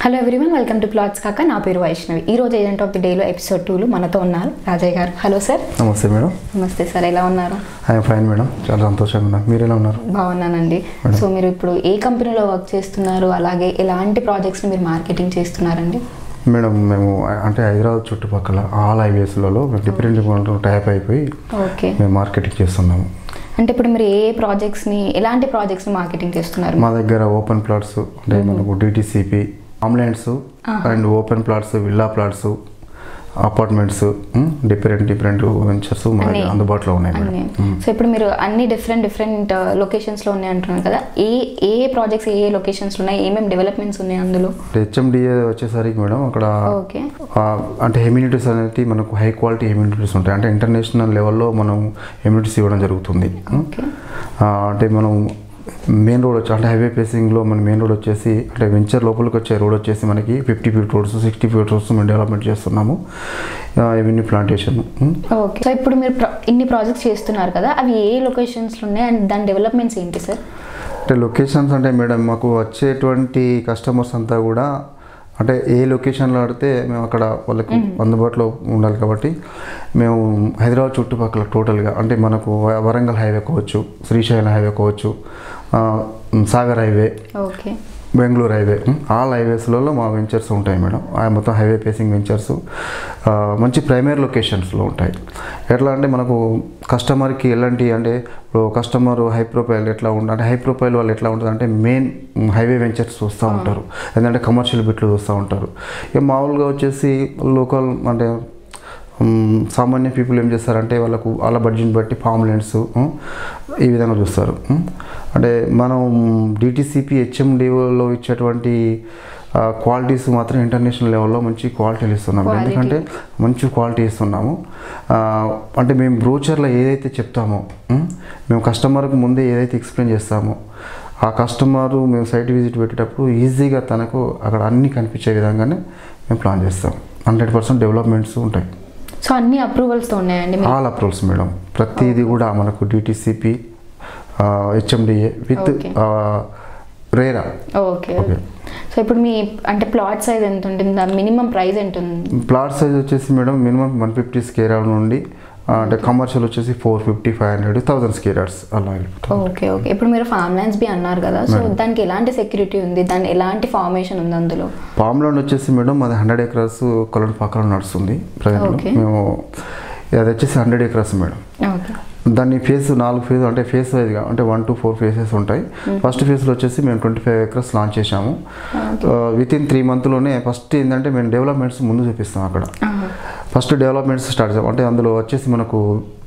Hello everyone welcome to plots కాక నా పేరు వైష్ణవి ఈ రోజు ఏజెంట్ ఆఫ్ ది డేలో ఎపిసోడ్ టూలో మనతో ఉన్నారు రాజయ్య గారు హలో సార్ నమస్తే మేడం నమస్తే సార్ ఎలా ఉన్నారు ఐఎమ్ ఫైన్ మేడం చాలా సంతోషంగా ఉన్నాను మీరు ఎలా ఉన్నారు బాగున్నానండి సో మీరు ఇప్పుడు ఏ కంపెనీలో వర్క్ చేస్తున్నారు అలాగే ఎలాంటి ప్రాజెక్ట్స్ని మీరు మార్కెటింగ్ చేస్తున్నారండి మేడం మేము అంటే హైదరాబాద్ చుట్టుపక్కల ఆల్ హైవేస్లలో మేము డిఫరెంట్ డిఫరెంట్ టైప్ అయిపోయి ఓకే మేము మార్కెటింగ్ చేస్తున్నాము అంటే ఇప్పుడు మీరు ఏ ప్రాజెక్ట్స్ని ఎలాంటి ప్రాజెక్ట్స్ని మార్కెటింగ్ చేస్తున్నారు మా దగ్గర ఓపెన్ ప్లాట్స్ అంటే మనకు డిటీసీపీ ఆమ్లైన్స్ and open plots villa plots apartments different different ventures మన దగ్గర అన్ని- అందుబాటులో ఉన్నాయి అన్ని మేడం సో ఇప్పుడు మీరు అన్ని డిఫరెంట్ డిఫరెంట్ లొకేషన్స్లో ఉన్నాయి అంటున్నారు కదా ఏ ఏ ప్రాజెక్ట్స్ ఏ లొకేషన్స్లో ఉన్నాయి ఏమేమి డెవలప్మెంట్స్ ఉన్నాయి అందులో హెచ్ఎండిఏ వచ్చేసరికి మేడం అక్కడ ఓకే ఆ, అంటే హ్యూమినిటీస్ అనేది మనకు హై క్వాలిటీ హ్యూమినిటీస్ ఉంటాయి అంటే ఇంటర్నేషనల్ లెవెల్లో మనం హ్యూమినిటీస్ ఇవ్వడం జరుగుతుంది ఓకే ఆ, అంటే మనం మెయిన్ రోడ్ వచ్చి అంటే హైవే ఫేసింగ్లో మన మెయిన్ రోడ్ వచ్చేసి అంటే వెంచర్ లోపలికి వచ్చే రోడ్ వచ్చేసి మనకి fifty feet roads sixty feet roads మేము డెవలప్మెంట్ చేస్తున్నాము ఎవెన్యూ ప్లాంటేషన్ ఓకే సో ఇప్పుడు మీరు ప్ర- ఇన్ని ప్రాజెక్ట్స్ చేస్తున్నారు కదా అవి ఏ లొకేషన్స్లో ఉన్నాయి అండ్ దాని డెవలప్మెంట్స్ ఏంటి సార్ అంటే లొకేషన్స్ అంటే మేడం మాకు వచ్చేటువంటి కస్టమర్స్ అంతా కూడా అంటే ఏ లొకేషన్లో ఆడితే మేము అక్కడ వాళ్ళకు అందుబాటులో ఉండాలి కాబట్టి మేము హైదరాబాద్ చుట్టుపక్కల టోటల్గా అంటే మనకు వ- వరంగల్ హైవే కావచ్చు శ్రీశైలం హైవే కావచ్చు ఆ, Sagar highway okay Bengaluru highway all హైవేస్లలో మా వెంచర్స్ ఉంటాయి మేడం ఆ మొత్తం హైవే ఫేసింగ్ వెంచర్స్ ఆ, మంచి ప్రైమరీ లొకేషన్స్లో ఉంటాయి ఎట్లా అంటే మనకు కస్టమర్కి ఎలాంటి అంటే ఇప్పుడు కస్టమర్ హై ప్రొఫైల్ ఎట్లా ఉంటుంది అంటే హై ప్రొఫైల్ వాళ్ళు ఎట్లా ఉంటుంది అంటే మెయిన్ హైవే వెంచర్స్ చూస్తూ ఉంటారు ఎందుకంటే కమర్షియల్ బిట్లు చూస్తూ ఉంటారు ఇక మామూలుగా వచ్చేసి లోకల్ అంటే మ్, సామాన్య పీపుల్ ఏం చేస్తారంటే వాళ్ళకు వాళ్ళ బడ్జెట్ బట్టి ఫామ్ ల్యాండ్స్ ఈ విధంగా చూస్తారు మ్. అంటే మనం డిటీసీపీ హెచ్ఎండిలో ఇచ్చేటువంటి క్వాలిటీస్ మాత్రం ఇంటర్నేషనల్ లెవెల్లో మంచి క్వాలిటీలు ఇస్తున్నాము Quality. ఎందుకంటే మంచి క్వాలిటీ ఇస్తున్నాము ఆ, అంటే మేము బ్రోచర్లో ఏదైతే చెప్తామో మ్, మేము కస్టమర్కి ముందే ఏదైతే ఎక్స్ప్లెయిన్ చేస్తామో ఆ కస్టమర్ మేము సైట్ విజిట్ పెట్టేటప్పుడు ఈజీగా తనకు అక్కడ అన్నీ కనిపించే విధంగానే మేము ప్లాన్ చేస్తాం హండ్రెడ్ పర్సెంట్ డెవలప్మెంట్స్ ఉంటాయి సో అన్ని అప్రూవల్స్తో ఉన్నాయండి మీకు ఆల్ అప్రూవల్స్ మేడం ప్రతిదీ కూడా మనకు DTCP HMDA with Okay. RERA okay Okay. So ఇప్పుడు మీ అంటే ప్లాట్ సైజ్ ఎంత ఉంటుంది మినిమం ప్రైస్ ఎంత ఉంది ప్లాట్ సైజ్ వచ్చేసి madam minimum one fifty square నుండి ఆ, అంటే కమర్షియల్ వచ్చేసి four fifty five hundred thousand square yards అలా వెళ్ళిపోతాం ఓకే ఓకే ఇప్పుడు మీరు ఫార్మ్ ల్యాండ్స్ బి అన్నారు కదా సో దానికి ఎలాంటి సెక్యూరిటీ ఉంది దాని ఎలాంటి ఫార్మేషన్ ఉంది అందులో పామ్ ల్యాండ్ వచ్చేసి మేడం అది హండ్రెడ్ ఎకరాస్ కొలన్ పక్కన నడుస్తుంది ప్రజెంట్ Okay. మేము అది వచ్చేసి హండ్రెడ్ ఎకరాస్ మేడం ఓకే దాన్ని ఫేస్ నాలుగు ఫేజ్ అంటే ఫేస్ వైజ్గా అంటే వన్ టు ఫోర్ ఫేసెస్ ఉంటాయి ఫస్ట్ ఫేజ్లో వచ్చేసి మేము ట్వంటీ ఫైవ్ ఎకర్స్ లాంచ్ చేశాము విత్ ఇన్ త్రీ మంత్లోనే ఫస్ట్ ఏంటంటే మేము డెవలప్మెంట్స్ ముందు చూపిస్తాం అక్కడ ఫస్ట్ డెవలప్మెంట్స్ స్టార్ట్ చేసాం అంటే అందులో వచ్చేసి మనకు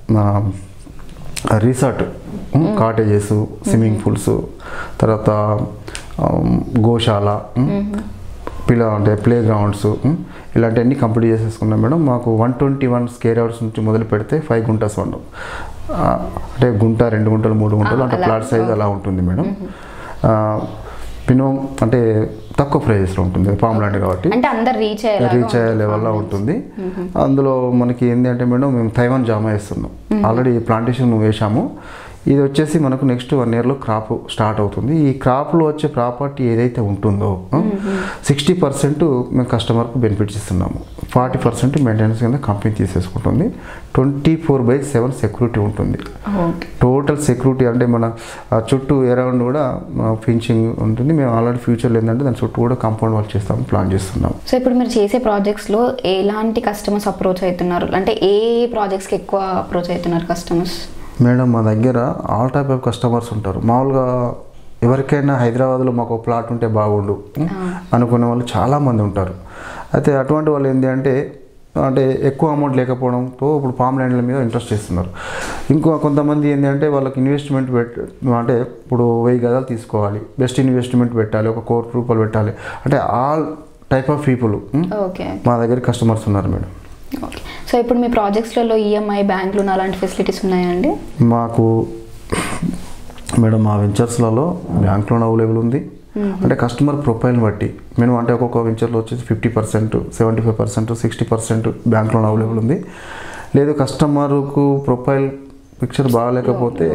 రిసార్ట్ కాటేజెస్ స్విమ్మింగ్ పూల్స్ తర్వాత ఆమ్, గోశాల ఉమ్, పిల్ల అంటే ప్లే గ్రౌండ్స్ ఇలాంటివన్నీ కంప్లీట్ చేసేసుకున్నాం మేడం మాకు వన్ ట్వంటీ వన్ స్కేర్ అవర్స్ నుంచి మొదలు పెడితే ఫైవ్ గుంటాస్ వండం ఆ, అంటే గుంట రెండు గుంటలు మూడు గుంటలు ఆ, అంటే అలా. ప్లాట్ సైజ్ అలా ఉంటుంది మేడం మినిమం అంటే తక్కువ ప్రైజెస్లో ఉంటుంది ఫామ్ ల్యాండ్ కాబట్టి అంటే అందరు రీచ్ రీచ్ అయ్యే లెవెల్లో ఉంటుంది అందులో మనకి ఏంటి అంటే మేడం మేము తైవాన్ జామ వేస్తున్నాం ఆల్రెడీ ప్లాంటేషన్ వేసాము ఇది వచ్చేసి మనకు నెక్స్ట్ వన్ ఇయర్లో క్రాప్ స్టార్ట్ అవుతుంది ఈ క్రాప్లో వచ్చే ప్రాపర్టీ ఏదైతే ఉంటుందో సిక్స్టీ పర్సెంట్ మేము కస్టమర్కు బెనిఫిట్స్ ఇస్తున్నాము ఫార్టీ పర్సెంట్ మెయింటెనెన్స్ కింద కంపెనీ తీసేసుకుంటుంది twenty four by seven security ఉంటుంది ఓకే టోటల్ సెక్యూరిటీ అంటే మన ఆ, చుట్టూ అరౌండ్ కూడా ఫించింగ్ ఉంటుంది మేము ఆల్రెడీ ఫ్యూచర్లో ఏంటంటే దాని చుట్టూ కూడా కాంపౌండ్ వర్క్ చేస్తాము ప్లాన్ చేస్తున్నాం సో ఇప్పుడు మీరు చేసే ప్రాజెక్ట్స్లో ఎలాంటి కస్టమర్స్ అప్రోచ్ అవుతున్నారు అంటే ఏ ప్రాజెక్ట్స్కి ఎక్కువ అప్రోచ్ అవుతున్నారు కస్టమర్స్ మేడం మా దగ్గర ఆల్ టైప్ ఆఫ్ కస్టమర్స్ ఉంటారు మామూలుగా ఎవరికైనా హైదరాబాద్లో మాకు ఒక ప్లాట్ ఉంటే బాగుండు అనుకునే వాళ్ళు చాలామంది ఉంటారు అయితే అటువంటి వాళ్ళు ఏంటి అంటే అంటే ఎక్కువ అమౌంట్ లేకపోవడంతో ఇప్పుడు పామ్ ల్యాండ్ల మీద ఇంట్రెస్ట్ చేస్తున్నారు ఇంకో కొంతమంది ఏంటి అంటే వాళ్ళకి ఇన్వెస్ట్మెంట్ పెట్ అంటే ఇప్పుడు వెయ్యి గదాలు తీసుకోవాలి బెస్ట్ ఇన్వెస్ట్మెంట్ పెట్టాలి ఒక కోటి రూపాయలు పెట్టాలి అంటే all type of people okay మా దగ్గర కస్టమర్స్ ఉన్నారు మేడం ఓకే సో ఇప్పుడు మీ ప్రాజెక్ట్స్లలో ఈఎంఐ బ్యాంక్ లోన్ అలాంటి ఫెసిలిటీస్ ఉన్నాయండి మాకు మేడం మా వెంచర్స్లలో బ్యాంక్ లోన్ అవైలబుల్ ఉంది అంటే కస్టమర్ ప్రొఫైల్ని బట్టి మేము అంటే ఒక్కొక్క వెంచర్లో వచ్చేసి fifty percent seventy five percent sixty percent bank loan available ఉంది లేదు కస్టమర్కు ప్రొఫైల్ పిక్చర్ బాగాలేకపోతే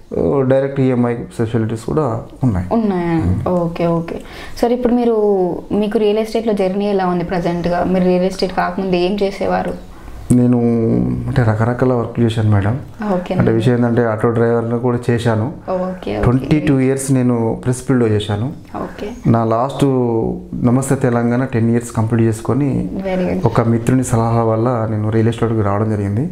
డైరెక్ట్ ఈఎంఐ ఫెసిలిటీస్ కూడా ఉన్నాయి ఉన్నాయా ఓకే ఓకే సార్ ఇప్పుడు మీరు మీకు రియల్ ఎస్టేట్లో జర్నీ ఎలా ఉంది ప్రజెంట్గా మీరు రియల్ ఎస్టేట్ కాకముందు ఏం చేసేవారు నేను అంటే రకరకాల వర్క్ చేశాను మేడం ఓకే అంటే విషయం ఏంటంటే ఆటో డ్రైవర్ని కూడా చేశాను ఓకే ట్వంటీ టూ ఇయర్స్ నేను ప్రెస్ ఫీల్డ్లో చేశాను ఓకే నా last Namaste Telangana ten years complete చేసుకొని వెరీ గుడ్ ఒక మిత్రుని సలహా వల్ల నేను రియల్ ఎస్టేట్కి రావడం జరిగింది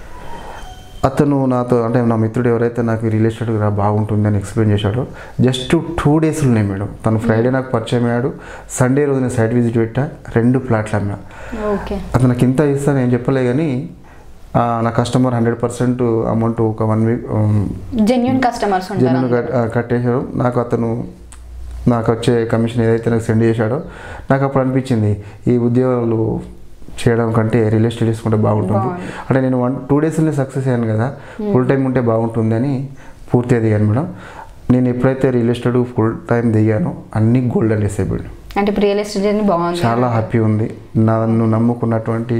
అతను నాతో అంటే నా మిత్రుడు ఎవరైతే నాకు రియల్ ఎస్టేట్కి రా బాగుంటుంది అని ఎక్స్ప్లెయిన్ చేశాడో జస్ట్ టూ డేస్ ఉన్నాయి మేడం తను ఫ్రైడే నాకు పరిచయం అయ్యాడు సండే రోజు నేను సైట్ విజిట్ పెట్టా రెండు ప్లాట్లు అమ్మా ఓకే అతనికి ఇంత ఇస్తా నేను చెప్పలే కానీ ఆ, నా కస్టమర్ హండ్రెడ్ పర్సెంట్ అమౌంట్ ఒక one week genuine customers genuine ఉంటారు కట్- ఆ, కట్టేశాడు నాకు అతను నాకు వచ్చే కమిషన్ ఏదైతే నాకు సెండ్ చేశాడో నాకు అప్పుడు అనిపించింది ఈ ఉద్యోగాలు చేయడం కంటే రియల్ ఎస్టేట్ తీసుకుంటే బాగుంటుంది బాగుంది. అంటే నేను వన్ టూ డేస్లోనే సక్సెస్ అయ్యాను కదా ఫుల్ టైం ఉంటే బాగుంటుంది అని పూర్తిగా దిగాను మేడం నేను ఎప్పుడైతే రియల్ ఎస్టేట్ ఫుల్ టైం దిగానో అన్ని గోల్డెన్ డేస్ అయిపోయాడు అంటే ఇప్పుడు రియల్ ఎస్టేట్ జర్నీ బాగుంది చాలా హ్యాపీ ఉంది నన్ను నమ్ముకున్నటువంటి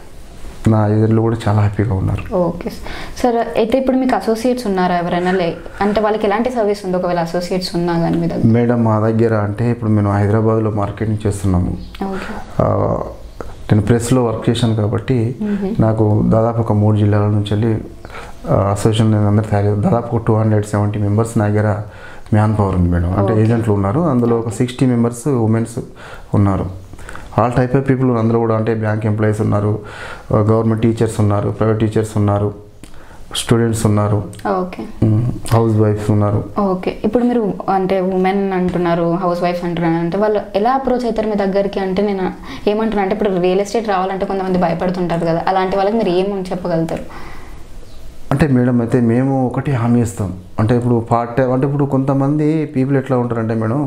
నా ఎదురులు కూడా చాలా హ్యాపీగా ఉన్నారు ఓకే సార్ అయితే ఇప్పుడు మీకు అసోసియేట్స్ ఉన్నారా ఎవరైనా లే అంటే వాళ్ళకి ఎలాంటి సర్వీస్ ఉంది ఒకవేళ అసోసియేట్స్ ఉన్నా కానీ మీ దగ్గర మేడం మా దగ్గర అంటే ఇప్పుడు మేము హైదరాబాద్లో మార్కెటింగ్ చేస్తున్నాము ఓకే ఆ, నేను ప్రెస్లో వర్క్ చేశాను కాబట్టి నాకు దాదాపు ఒక మూడు జిల్లాల నుంచి వెళ్ళి అసోసియేషన్ నేను అందరూ తయారు దాదాపు ఒక టూ హండ్రెడ్ సెవెంటీ మెంబర్స్ నా దగ్గర మ్యాన్ పవర్ ఉంది మేడం అంటే Okay. ఏజెంట్లు ఉన్నారు అందులో ఒక సిక్స్టీ మెంబర్స్ ఉమెన్స్ ఉన్నారు ఆల్ టైప్ ఆఫ్ పీపుల్ అందులో కూడా అంటే బ్యాంక్ ఎంప్లాయీస్ ఉన్నారు గవర్నమెంట్ టీచర్స్ ఉన్నారు ప్రైవేట్ టీచర్స్ ఉన్నారు స్టూడెంట్స్ ఉన్నారు ఓకే హౌస్ వైఫ్స్ ఉన్నారు ఓకే ఇప్పుడు మీరు అంటే ఉమెన్ అంటున్నారు హౌస్ వైఫ్ అంటున్నారు అంటే వాళ్ళు ఎలా అప్రోచ్ అవుతారు మీ దగ్గరికి అంటే నేను ఏమంటున్నా అంటే ఇప్పుడు రియల్ ఎస్టేట్ రావాలంటే కొంతమంది భయపడుతుంటారు కదా అలాంటి వాళ్ళకి మీరు ఏం చెప్పగలుగుతారు అంటే మేడం అయితే మేము ఒకటి హామీ ఇస్తాం అంటే ఇప్పుడు పార్ట్ టైం అంటే ఇప్పుడు కొంతమంది పీపుల్ ఎట్లా ఉంటారంటే మేడం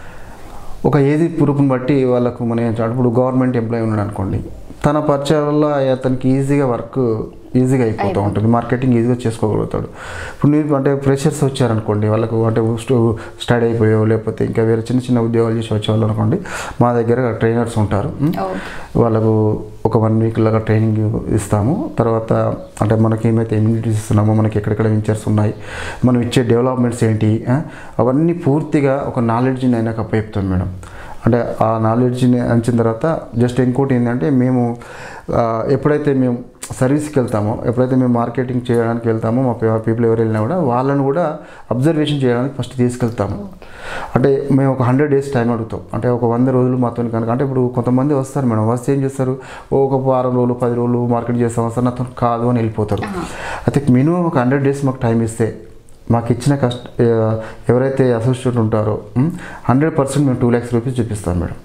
ఒక ఏది పురుపుని బట్టి వాళ్ళకు మన ఏం చేయాలి? ఇప్పుడు గవర్నమెంట్ ఎంప్లాయీ ఉన్నాడు అనుకోండి తన పరిచయం వల్ల అతనికి ఈజీగా వర్క్ ఈజీగా అయిపోతూ ఉంటుంది మార్కెటింగ్ ఈజీగా చేసుకోగలుగుతాడు ఇప్పుడు మీరు అంటే ఫ్రెషర్స్ వచ్చారనుకోండి వాళ్ళకు అంటే స్టడీ అయిపోయో లేకపోతే ఇంకా వేరే చిన్న చిన్న ఉద్యోగాలు చేసి వచ్చేవాళ్ళు అనుకోండి మా దగ్గర ట్రైనర్స్ ఉంటారు ఉం? ఓకే వాళ్ళకు ఒక వన్ వీక్ లాగా ట్రైనింగ్ ఇస్తాము తర్వాత అంటే మనకి ఏమైతే ఇమ్యూనిటీస్ ఇస్తున్నామో మనకి ఎక్కడెక్కడ వెంచర్స్ ఉన్నాయి మనం ఇచ్చే డెవలప్మెంట్స్ ఏంటి ఆ? అవన్నీ పూర్తిగా ఒక నాలెడ్జ్ని అయినాక అప్పచెప్తాం మేడం అంటే ఆ నాలెడ్జ్ని అంచిన తర్వాత జస్ట్ ఇంకోటి ఏంటంటే మేము ఆ, ఎప్పుడైతే మేము సర్వీస్కి వెళ్తామో ఎప్పుడైతే మేము మార్కెటింగ్ చేయడానికి వెళ్తామో మా పీపుల్ ఎవరు వెళ్ళినా కూడా వాళ్ళని కూడా అబ్జర్వేషన్ చేయడానికి ఫస్ట్ తీసుకెళ్తాము అంటే మేము ఒక హండ్రెడ్ డేస్ టైం అడుగుతాం అంటే ఒక వంద రోజులు మాతో కనుక అంటే ఇప్పుడు కొంతమంది వస్తారు మేడం వస్తే ఏం చేస్తారు ఓ ఒక వారం రోజులు పది రోజులు మార్కెట్ చేస్తాం వస్తారు నాతో కాదు అని వెళ్ళిపోతారు అయితే మినిమం ఒక హండ్రెడ్ డేస్ మాకు టైం ఇస్తే మాకు ఇచ్చిన కష్ట ఆ, ఎవరైతే అసోసియేట్ ఉంటారో హండ్రెడ్ పర్సెంట్ మేము టూ ల్యాక్స్ రూపీస్ చూపిస్తాం మేడం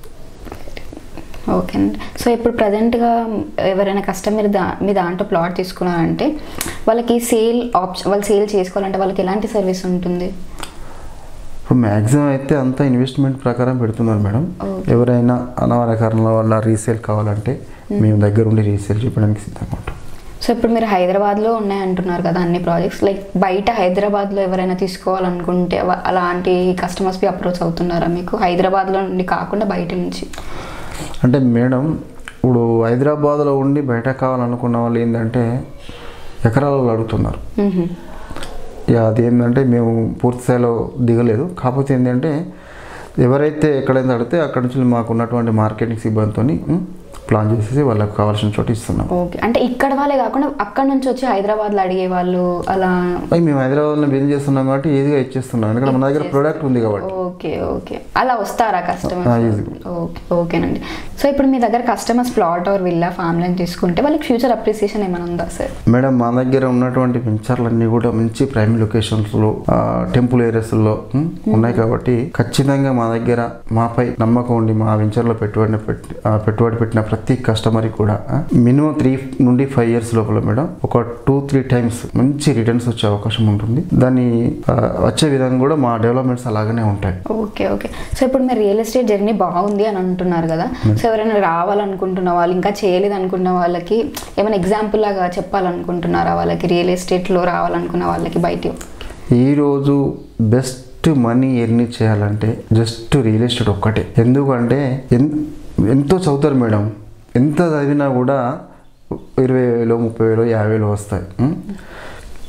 ఓకే అండి సో ఇప్పుడు ప్రజెంట్గా ఎవరైనా కస్టమర్ దా మీ దాంట్లో ప్లాట్ తీసుకున్నారంటే వాళ్ళకి సేల్ ఆప్షన్ వాళ్ళు సేల్ చేసుకోవాలంటే వాళ్ళకి ఎలాంటి సర్వీస్ ఉంటుంది ఇప్పుడు మ్యాక్సిమం అయితే అంతా ఇన్వెస్ట్మెంట్ ప్రకారం పెడుతున్నారు మేడం Okay. ఎవరైనా అనావర కారణాల వల్ల రీసేల్ కావాలంటే మేము దగ్గర ఉండి రీసేల్ చెప్పడానికి సిద్ధంగా ఉంటాం సో ఇప్పుడు మీరు హైదరాబాద్లో ఉన్నాయి అంటున్నారు కదా అన్ని ప్రాజెక్ట్స్ లైక్ బయట హైదరాబాద్లో ఎవరైనా తీసుకోవాలనుకుంటే వ- అలాంటి కస్టమర్స్ బి అప్రోచ్ అవుతున్నారా మీకు హైదరాబాద్లో నుండి కాకుండా బయట నుంచి అంటే మేడం ఇప్పుడు హైదరాబాద్లో ఉండి బయట కావాలనుకున్న వాళ్ళు ఏంటంటే ఎకరాలలో అడుగుతున్నారు మ్హూ. ఇక అది ఏంటంటే మేము పూర్తి స్థాయిలో దిగలేదు కాకపోతే ఏంటంటే ఎవరైతే ఎక్కడైతే అడిగితే అక్కడ నుంచి మాకు ఉన్నటువంటి మార్కెటింగ్ సిబ్బందితో ప్లాన్ చేసేసి వాళ్ళకి కావాల్సిన చోటు ఇస్తున్నాం ఓకే అంటే ఇక్కడ వాళ్ళే కాకుండా అక్కడ నుంచి వచ్చి హైదరాబాద్లో అడిగే వాళ్ళు అలా అవి మేము హైదరాబాద్లో బిజినెస్ చేస్తున్నాం కాబట్టి ఈజీగా ఇచ్చేస్తున్నాం ఎందుకంటే మన దగ్గర ప్రోడక్ట్ ఉంది కాబట్టి ఓకే ఓకే అలా వస్తారా ఆ, కస్టమర్స్ easy. ఓకే ఓకేనండి సో ఇప్పుడు మీ దగ్గర customers plot or villa farm land తీసుకుంటే వాళ్ళకి ఫ్యూచర్ అప్రిసియేషన్ ఏమైనా ఉందా సార్ మేడం మా దగ్గర ఉన్నటువంటి వెంచర్లన్నీ కూడా మంచి ప్రైమ్ లొకేషన్స్లో టెంపుల్ ఏరియాస్లో ఉన్నాయి కాబట్టి ఖచ్చితంగా మా దగ్గర మాపై నమ్మకం ఉండి మా వెంచర్లో పెట్టుబడి పెట్టి ఆ, పెట్టుబడి పెట్టిన ప్రతి కస్టమర్కి కూడా మినిమం త్రీ నుండి ఫైవ్ ఇయర్స్ లోపల మేడం ఒక టూ త్రీ టైమ్స్ మంచి రిటర్న్స్ వచ్చే అవకాశం ఉంటుంది దాన్ని ఆ, వచ్చే విధంగా కూడా మా డెవలప్మెంట్స్ అలాగనే ఉంటాయి ఓకే ఓకే సో ఇప్పుడు మీరు రియల్ ఎస్టేట్ జర్నీ బాగుంది అని అంటున్నారు కదా సో ఎవరైనా రావాలనుకుంటున్న వాళ్ళు ఇంకా చేయలేదు అనుకున్న వాళ్ళకి ఏమైనా ఎగ్జాంపుల్ లాగా చెప్పాలనుకుంటున్నారా వాళ్ళకి రియల్ ఎస్టేట్లో రావాలనుకున్న వాళ్ళకి బయట ఈరోజు బెస్ట్ మనీ ఎర్ని చేయాలంటే జస్ట్ రియల్ ఎస్టేట్ ఒక్కటే ఎందుకంటే ఎన్ ఎంతో చదువుతారు మేడం ఎంత చదివినా కూడా ఇరవై వేలు ముప్పై వేలు యాభై వేలు వస్తాయి ఉం?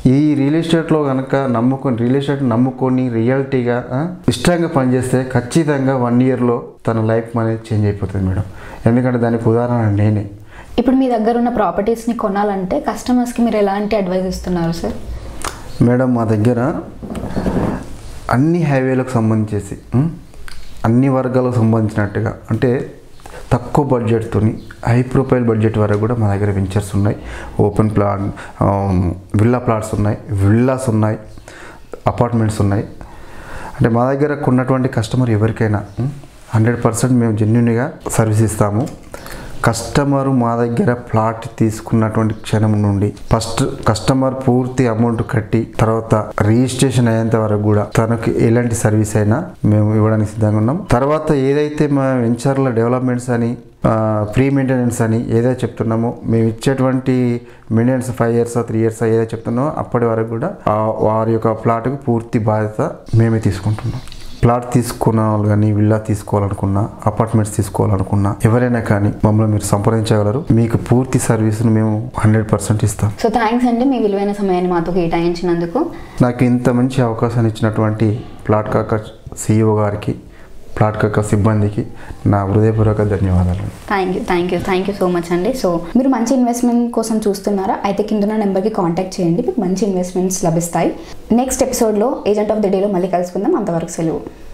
ఈ రియల్ ఎస్టేట్లో కనుక నమ్ముకొని రియల్ ఎస్టేట్ నమ్ముకొని రియాలిటీగా ఆ, ఇష్టంగా పనిచేస్తే ఖచ్చితంగా వన్ ఇయర్లో తన లైఫ్ అనేది చేంజ్ అయిపోతుంది మేడం ఎందుకంటే దానికి ఉదాహరణ నేనే ఇప్పుడు మీ దగ్గర ఉన్న ప్రాపర్టీస్ని కొనాలంటే కస్టమర్స్కి మీరు ఎలాంటి అడ్వైస్ ఇస్తున్నారు సార్ మేడం మా దగ్గర అన్ని హైవేలకు సంబంధించేసి ఉం, అన్ని వర్గాలకు సంబంధించినట్టుగా అంటే తక్కువ బడ్జెట్తోని హై ప్రొఫైల్ బడ్జెట్ వరకు కూడా మా దగ్గర వెంచర్స్ ఉన్నాయి ఓపెన్ ప్లాన్ విల్లా ప్లాట్స్ ఉన్నాయి విల్లాస్ ఉన్నాయి అపార్ట్మెంట్స్ ఉన్నాయి అంటే మా దగ్గర ఉన్నటువంటి కస్టమర్ ఎవరికైనా హండ్రెడ్ పర్సెంట్ మేము జెన్యున్గా సర్వీస్ ఇస్తాము కస్టమర్ మా దగ్గర ప్లాట్ తీసుకున్నటువంటి క్షణం నుండి ఫస్ట్ కస్టమర్ పూర్తి అమౌంట్ కట్టి తర్వాత రిజిస్ట్రేషన్ అయ్యేంత వరకు కూడా తనకి ఎలాంటి సర్వీస్ అయినా మేము ఇవ్వడానికి సిద్ధంగా ఉన్నాం తర్వాత ఏదైతే మా వెంచర్ల డెవలప్మెంట్స్ అని ప్రీ మెయింటెనెన్స్ అని ఏదైతే చెప్తున్నామో మేము ఇచ్చేటువంటి maintenance five years three years ఏదైతే చెప్తున్నామో అప్పటి వరకు కూడా ఆ వారి యొక్క ప్లాట్కి పూర్తి బాధ్యత మేమే తీసుకుంటున్నాం ప్లాట్ తీసుకున్న వాళ్ళు కానీ విల్లా తీసుకోవాలనుకున్నా అపార్ట్మెంట్స్ తీసుకోవాలనుకున్నా ఎవరైనా కానీ మమ్మల్ని మీరు సంప్రదించగలరు మీకు పూర్తి సర్వీస్ను మేము హండ్రెడ్ పర్సెంట్ ఇస్తాం సో థ్యాంక్స్ అండి మీ విలువైన సమయాన్ని మాతో కేటాయించినందుకు నాకు ఇంత మంచి అవకాశాన్ని ఇచ్చినటువంటి ప్లాట్ కాక సిఇఓ గారికి ప్లాట్ కాక సిబ్బందికి నా హృదయపూర్వక ధన్యవాదాలు thank you thank you thank you so much అండి సో మీరు మంచి ఇన్వెస్ట్మెంట్ కోసం చూస్తున్నారా అయితే కింద నెంబర్కి కాంటాక్ట్ చేయండి మీకు మంచి ఇన్వెస్ట్మెంట్స్ లభిస్తాయి నెక్స్ట్ ఎపిసోడ్లో ఏజెంట్ ఆఫ్ ద డేలో మళ్ళీ కలుసుకుందాం అంతవరకు సెలవు